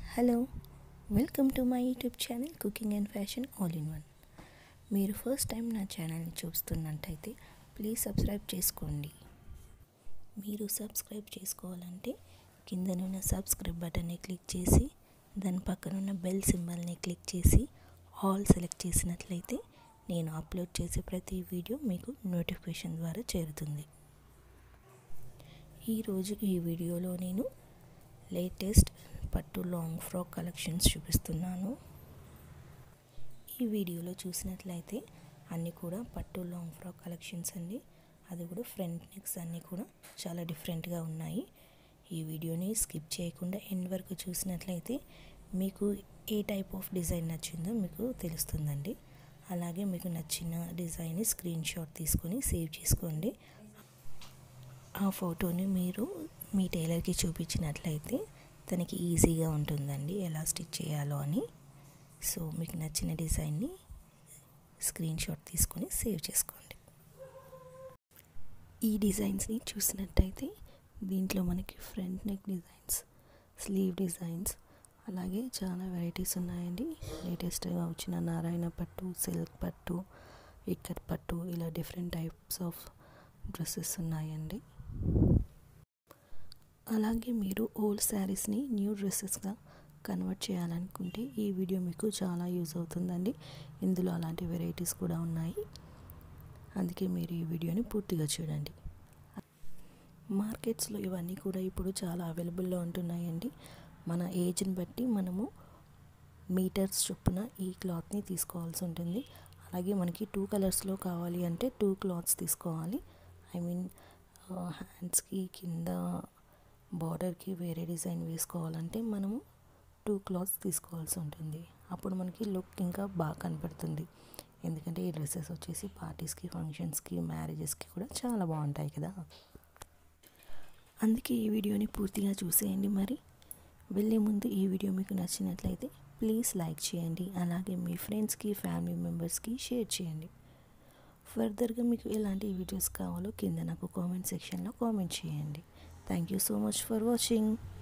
hello welcome to my YouTube channel cooking and fashion all in one మీరు first time నా ఛానల్ని చూస్తున్నట్టయితే please subscribe చేసుకోండి మీరు సబ్స్క్రైబ్ చేసుకోవాలంటే కిందనున్న సబ్స్క్రైబ్ బటన్ని క్లిక్ చేసి దాని పక్కనున్న బెల్ సింబల్ని క్లిక్ చేసి ఆల్ సెలెక్ట్ చేసినట్లయితే నేను అప్లోడ్ చేసే ప్రతి వీడియో మీకు నోటిఫికేషన్ ద్వారా చేరుతుంది ఈరోజు ఈ వీడియోలో నేను లేటెస్ట్ పట్టు లాంగ్ ఫ్రాక్ కలెక్షన్స్ చూపిస్తున్నాను ఈ వీడియోలో చూసినట్లయితే అన్నీ కూడా పట్టు లాంగ్ ఫ్రాక్ కలెక్షన్స్ అండి అది కూడా ఫ్రంట్ నెక్స్ అన్నీ కూడా చాలా డిఫరెంట్గా ఉన్నాయి ఈ వీడియోని స్కిప్ చేయకుండా ఎండ్ వరకు చూసినట్లయితే మీకు ఏ టైప్ ఆఫ్ డిజైన్ నచ్చిందో మీకు తెలుస్తుందండి అలాగే మీకు నచ్చిన డిజైన్ని స్క్రీన్ షాట్ తీసుకొని సేవ్ చేసుకోండి ఆ ఫోటోని మీరు మీ టైలర్కి చూపించినట్లయితే తనకి ఈజీగా ఉంటుందండి ఎలా స్టిచ్ చేయాలో అని సో మీకు నచ్చిన డిజైన్ని స్క్రీన్ షాట్ తీసుకొని సేవ్ చేసుకోండి ఈ డిజైన్స్ని చూసినట్టయితే దీంట్లో మనకి front neck designs sleeve designs అలాగే చాలా వెరైటీస్ ఉన్నాయండి లేటెస్ట్గా వచ్చిన నారాయణ పట్టు సిల్క్ పట్టు ఇక్కత్ పట్టు ఇలా డిఫరెంట్ టైప్స్ ఆఫ్ డ్రెస్సెస్ ఉన్నాయండి అలాగే మీరు ఓల్డ్ శారీస్ని న్యూ డ్రెస్సెస్గా కన్వర్ట్ చేయాలనుకుంటే ఈ వీడియో మీకు చాలా యూజ్ అవుతుందండి ఇందులో అలాంటి వెరైటీస్ కూడా ఉన్నాయి అందుకే మీరు ఈ వీడియోని పూర్తిగా చూడండి మార్కెట్స్లో ఇవన్నీ కూడా ఇప్పుడు చాలా అవైలబుల్లో ఉంటున్నాయండి మన ఏజ్ని బట్టి మనము మీటర్స్ చొప్పున ఈ క్లాత్ని తీసుకోవాల్సి ఉంటుంది అలాగే మనకి టూ కలర్స్లో కావాలి అంటే టూ క్లాత్స్ తీసుకోవాలి ఐ మీన్ హ్యాండ్స్కి కింద బార్డర్కి వేరే డిజైన్ వేసుకోవాలంటే మనము టూ క్లాత్స్ తీసుకోవాల్సి ఉంటుంది అప్పుడు మనకి లుక్ ఇంకా బాగా కనపడుతుంది ఎందుకంటే ఈ డ్రెస్సెస్ వచ్చేసి పార్టీస్కి ఫంక్షన్స్కి మ్యారేజెస్కి కూడా చాలా బాగుంటాయి కదా అందుకే ఈ వీడియోని పూర్తిగా చూసేయండి మరి వెళ్ళే ముందు ఈ వీడియో మీకు నచ్చినట్లయితే ప్లీజ్ లైక్ చేయండి అలాగే మీ ఫ్రెండ్స్కి ఫ్యామిలీ మెంబర్స్కి షేర్ చేయండి ఫర్దర్గా మీకు ఎలాంటి వీడియోస్ కావాలో కింద నాకు కామెంట్ సెక్షన్లో కామెంట్ చేయండి thank you so much for watching